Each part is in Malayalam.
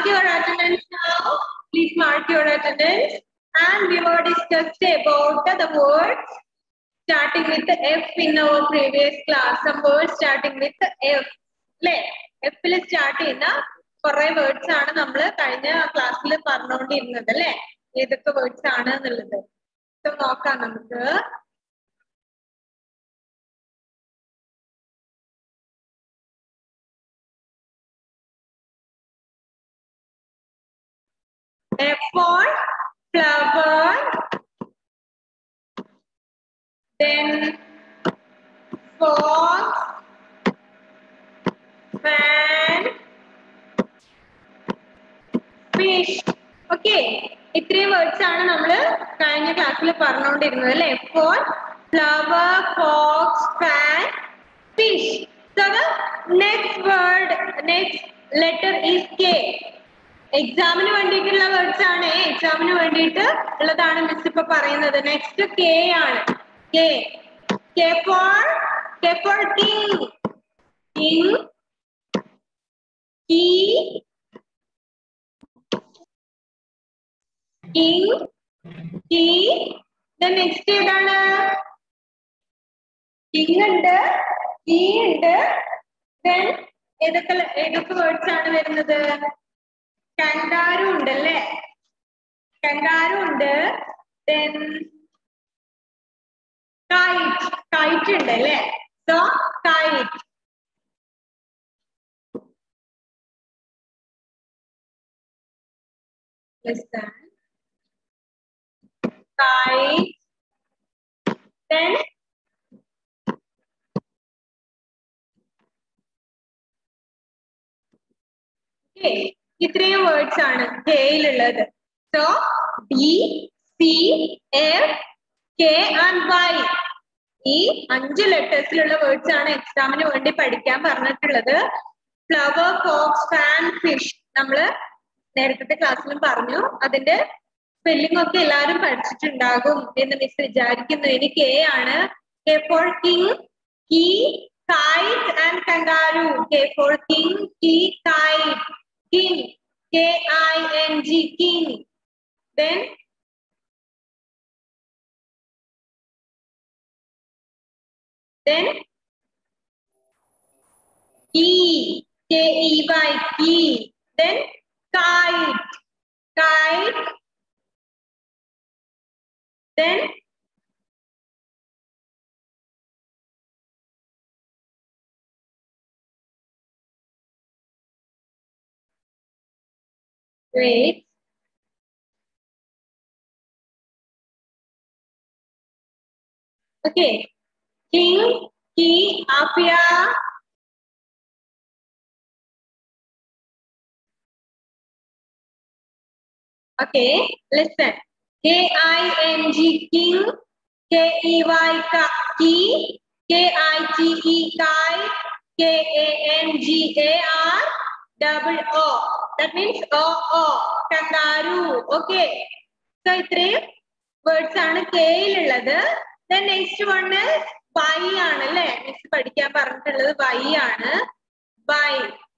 your attendance now. Please mark your attendance. And we were discussed about the words starting with the F in our previous class. Some words starting with the F. അല്ലേ എഫിൽ സ്റ്റാർട്ട് ചെയ്യുന്ന കുറെ വേർഡ്സ് ആണ് നമ്മൾ കഴിഞ്ഞ ക്ലാസ്സിൽ പറഞ്ഞുകൊണ്ടിരുന്നത് അല്ലേ ഏതൊക്കെ വേർഡ്സ് ആണ് എന്നുള്ളത് So, നോക്കാം നമുക്ക് F for flower. Then fox, fan, fish. Okay ഇത്രയും വേർഡ്സ് ആണ് നമ്മൾ കഴിഞ്ഞ ക്ലാസ്സിൽ പറഞ്ഞുകൊണ്ടിരുന്നത് അല്ലെ for flower fox fan fish so next word next letter is K എക്സാമിന് വേണ്ടിയിട്ടുള്ള വേർഡ്സ് ആണ് എക്സാമിന് വേണ്ടിയിട്ട് ഉള്ളതാണ് മിസ് ഇപ്പൊ പറയുന്നത് നെക്സ്റ്റ് കെ ആണ് K K for K for king king key king key next ഏതാണ് കിങ് ഉണ്ട് കീ ഉണ്ട് ദെൻ ഏതൊക്കെ ഏതൊക്കെ വേർഡ്സ് ആണ് വരുന്നത് കങ്കാരു ഉണ്ട് അല്ലേ കങ്കാരു ഉണ്ട് ദെൻ കൈറ്റ് കൈറ്റ് ഉണ്ട് അല്ലേ so kite listen kite then okay ഇത്രയും വേർഡ്സ് ആണ് കെയിലുള്ളത് so D C F K and Y ഈ അഞ്ച് ലെറ്റേഴ്സിലുള്ള വേർഡ്സ് ആണ് എക്സാമിന് വേണ്ടി പഠിക്കാൻ പറഞ്ഞിട്ടുള്ളത് ഫ്ലവർ ഫോക്സ് ഫാൻ ഫിഷ് നമ്മള് നേരത്തെ ക്ലാസ്സിലും പറഞ്ഞു അതിന്റെ സ്പെല്ലിംഗ് ഒക്കെ എല്ലാവരും പഠിച്ചിട്ടുണ്ടാകും എന്ന് മിസ് വിചാരിക്കുന്നു ഇനി കെ ആണ് K for king key kite and kangaroo K for king key kite king k i n g king then then key k e y key then kite kite then Wait. Okay. King, key, apia. Okay, listen. K-I-N-G, king. K-E-Y, key. K-I-T-E, kite. K-A-N-G-A-R. double O. That means O O. Kangaroo. Okay. So ഇത്രയും വേർഡ്സ് ആണ് കെയിലുള്ളത് ദെൻ നെക്സ്റ്റ് വണ് ബൈ ആണ് അല്ലെ മിസ് പഠിക്കാൻ പറഞ്ഞിട്ടുള്ളത് ബൈ ആണ് Y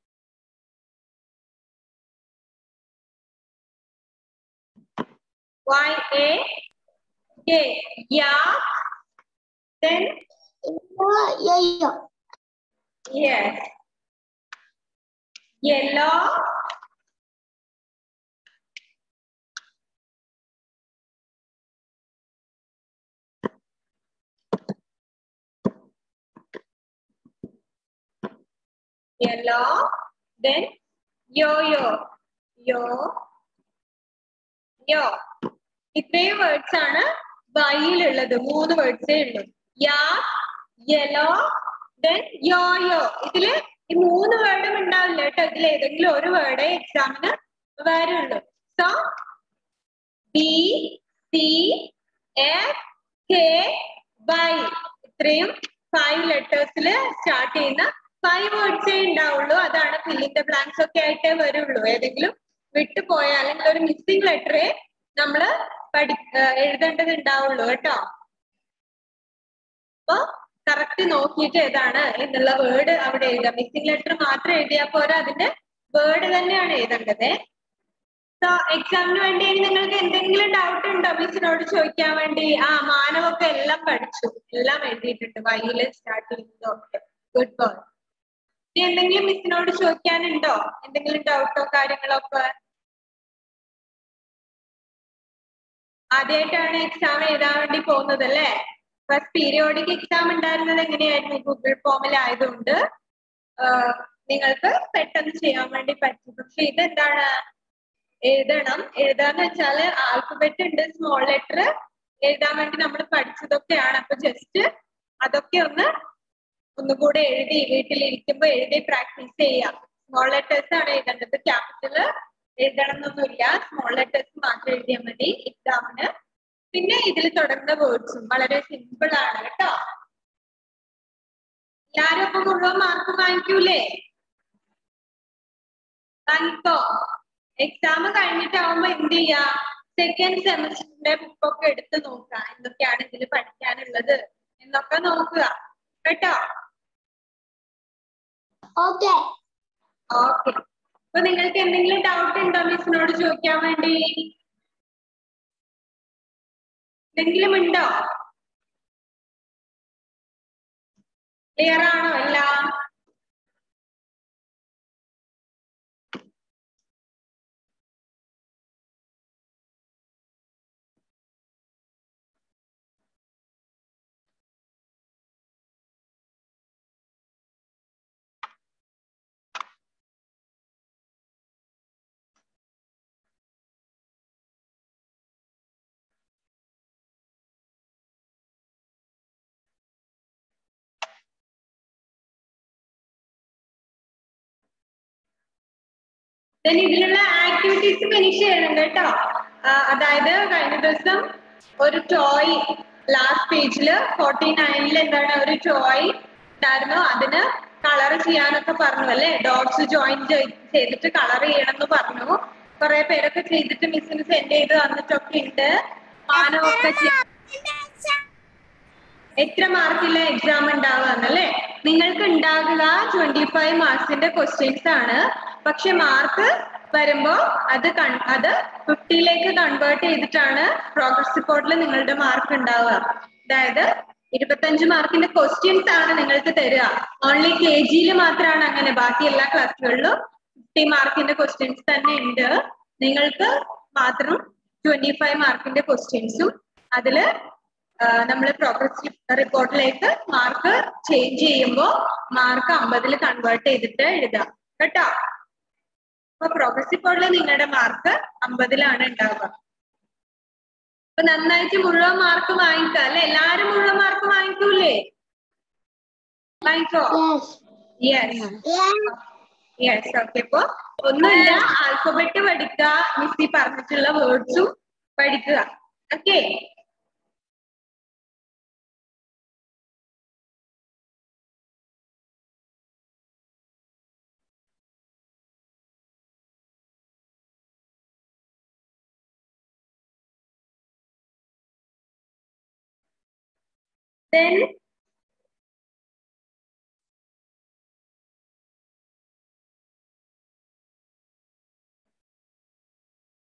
Y A K yak then Yeah, yes yellow yellow then yo-yo yo yo ഇത്രയും വേർഡ്സ് ആണ് വൈയിലുള്ളത് മൂന്ന് വേർഡ്സേ ഉള്ളൂ യാ യെലോ ദെൻ യോയോ ഇതില് ഈ മൂന്ന് വേർഡും ഉണ്ടാവില്ല കേട്ടോ ഇതിൽ ഏതെങ്കിലും ഒരു വേർഡേ എക്സാമിന് വരുള്ളൂ so B C F K Y ഇത്രയും ഫൈവ് ലെറ്റേഴ്സിൽ സ്റ്റാർട്ട് ചെയ്യുന്ന ഫൈവ് വേർഡ്സേ ഉണ്ടാവുള്ളൂ അതാണ് ഫില്ലിംഗ് ദ ബ്ലാങ്ക്സ് ഒക്കെ ആയിട്ടേ വരുള്ളൂ ഏതെങ്കിലും വിട്ടുപോയ അല്ലെങ്കിൽ ഒരു മിസ്സിംഗ് ലെറ്ററേ നമ്മള് പഠി എഴുതേണ്ടത് ഉണ്ടാവുള്ളൂ കേട്ടോ അപ്പൊ കറക്റ്റ് നോക്കിയിട്ട് ഏതാണ് എന്നുള്ള വേർഡ് അവിടെ എഴുതാം മിസ്സിംഗ് ലെറ്റർ മാത്രം എഴുതിയാൽ പോരാ അതിന്റെ വേർഡ് തന്നെയാണ് എഴുതേണ്ടത് സോ എക്സാമിന് വേണ്ടി ഇനി നിങ്ങൾക്ക് എന്തെങ്കിലും ഡൗട്ട് ഉണ്ടോ മിസ്സിനോട് ചോദിക്കാൻ വേണ്ടി ആ മാനവൊക്കെ എല്ലാം പഠിച്ചു എല്ലാം എഴുതിയിട്ടുണ്ട് വൈകില് സ്റ്റാർട്ട് ചെയ്യുന്നതൊക്കെ ഗുഡ് ബോയ് ഇനി എന്തെങ്കിലും മിസ്സിനോട് ചോദിക്കാനുണ്ടോ എന്തെങ്കിലും ഡൗട്ടോ കാര്യങ്ങളോ ഒക്കെ ആദ്യമായിട്ടാണ് എക്സാം എഴുതാൻ വേണ്ടി പോകുന്നത് അല്ലേ ഫസ്റ്റ് പീരിയോഡിക് എക്സാം ഉണ്ടായിരുന്നത് എങ്ങനെയായിരുന്നു ഗൂഗിൾ ഫോമിലായതുകൊണ്ട് നിങ്ങൾക്ക് പെട്ടെന്ന് ചെയ്യാൻ വേണ്ടി പറ്റും പക്ഷെ ഇതെന്താണ് എഴുതണം എഴുതാന്ന് വെച്ചാല് ആൽഫബറ്റ് ഉണ്ട് സ്മോൾ ലെറ്റർ എഴുതാൻ വേണ്ടി നമ്മൾ പഠിച്ചതൊക്കെയാണ് അപ്പൊ ജസ്റ്റ് അതൊക്കെ ഒന്ന് ഒന്നുകൂടെ എഴുതി വീട്ടിലിരിക്കുമ്പോ എഴുതി പ്രാക്ടീസ് ചെയ്യാം സ്മോൾ ലെറ്റേഴ്സ് ആണ് എഴുതേണ്ടത് ക്യാപിറ്റല് എഴുതണം എന്നൊന്നുമില്ല സ്മോൾ ലെറ്റേഴ്സ് മാത്രം എഴുതിയാൽ മതി എക്സാമിന് പിന്നെ ഇതിൽ തുടങ്ങുന്ന വേർഡ്സും വളരെ സിമ്പിൾ ആണ് കേട്ടോ എല്ലാരും അപ്പൊ മുഴുവൻ മാർക്ക് വാങ്ങിക്കൂലേ വാങ്ങിക്കോ എക്സാം കഴിഞ്ഞിട്ടാവുമ്പോ എന്ത് ചെയ്യാ സെക്കൻഡ് സെമസ്റ്ററിന്റെ ബുക്കൊക്കെ എടുത്ത് നോക്കുക എന്തൊക്കെയാണ് ഇതിൽ പഠിക്കാനുള്ളത് എന്നൊക്കെ നോക്കുക കേട്ടോ ഓക്കെ ഓക്കെ അപ്പൊ നിങ്ങൾക്ക് എന്തെങ്കിലും ഡൗട്ട് ഉണ്ടോ മിസ്സിനോട് ചോദിക്കാൻ വേണ്ടി എന്തെങ്കിലും ഉണ്ടോ ക്ലിയർ ആണോ എല്ലാം then ഇതിലുള്ള ആക്ടിവിറ്റീസ് ഫിനിഷ് ചെയ്യണം കേട്ടോ ആ, അതായത് കഴിഞ്ഞ ദിവസം ഒരു ടോയ് ലാസ്റ്റ് പേജില് ഫോർട്ടി നയനിൽ എന്താണ് ഒരു ടോയ് ഉണ്ടായിരുന്നു അതിന് കളർ ചെയ്യാനൊക്കെ പറഞ്ഞു അല്ലെ ഡോട്ട്സ് ജോയിൻ ചെയ്തിട്ട് കളർ ചെയ്യണം എന്ന് പറഞ്ഞു കുറെ പേരൊക്കെ ചെയ്തിട്ട് മിസ്സിന് സെൻഡ് ചെയ്ത് തന്നിട്ടൊക്കെ ഉണ്ട് മാനവൊക്കെ ചെയ്യ- എത്ര മാർക്കില്ല എക്സാം ഉണ്ടാവുകയെന്നല്ലേ നിങ്ങൾക്ക് ഉണ്ടാകുക ട്വന്റി ഫൈവ് മാർക്സിന്റെ ക്വസ്റ്റ്യൻസ് ആണ് പക്ഷെ മാർക്ക് വരുമ്പോ അത് കൺ- അത് ഫിഫ്റ്റിയിലേക്ക് കൺവേർട്ട് ചെയ്തിട്ടാണ് പ്രോഗ്രസ് റിപ്പോർട്ടിൽ നിങ്ങളുടെ മാർക്ക് ഉണ്ടാവുക അതായത് ഇരുപത്തഞ്ച് മാർക്കിന്റെ ക്വസ്റ്റ്യൻസ് ആണ് നിങ്ങൾക്ക് തരിക ഓൺലി കെ ജിയിൽ മാത്രമാണ് അങ്ങനെ ബാക്കി എല്ലാ ക്ലാസ്സുകളിലും ഫിഫ്റ്റി മാർക്കിന്റെ ക്വസ്റ്റ്യൻസ് തന്നെ ഉണ്ട് നിങ്ങൾക്ക് മാത്രം ട്വന്റി ഫൈവ് മാർക്കിന്റെ ക്വസ്റ്റ്യൻസും അതില് നമ്മൾ പ്രോഗ്രസ് റിപ്പോർട്ടിലേക്ക് മാർക്ക് ചേഞ്ച് ചെയ്യുമ്പോൾ മാർക്ക് അമ്പതിൽ കൺവേർട്ട് ചെയ്തിട്ട് എഴുതാം കേട്ടോ അപ്പൊ പ്രോഗ്രസ് റിപ്പോർട്ടിൽ നിങ്ങളുടെ മാർക്ക് അമ്പതിലാണ് ഉണ്ടാവുക അപ്പൊ നന്നായിട്ട് മുഴുവൻ മാർക്ക് വാങ്ങിക്കുക അല്ലെ എല്ലാരും മുഴുവൻ മാർക്ക് വാങ്ങിക്കൂലേ വാങ്ങിക്കോ യെസ് യെസ് ഓക്കെ ഇപ്പൊ ഒന്നുമില്ല ആൽഫബറ്റ് പഠിക്കുക മിസ്സി പറഞ്ഞിട്ടുള്ള വേർഡ്സും പഠിക്കുക ഓക്കെ then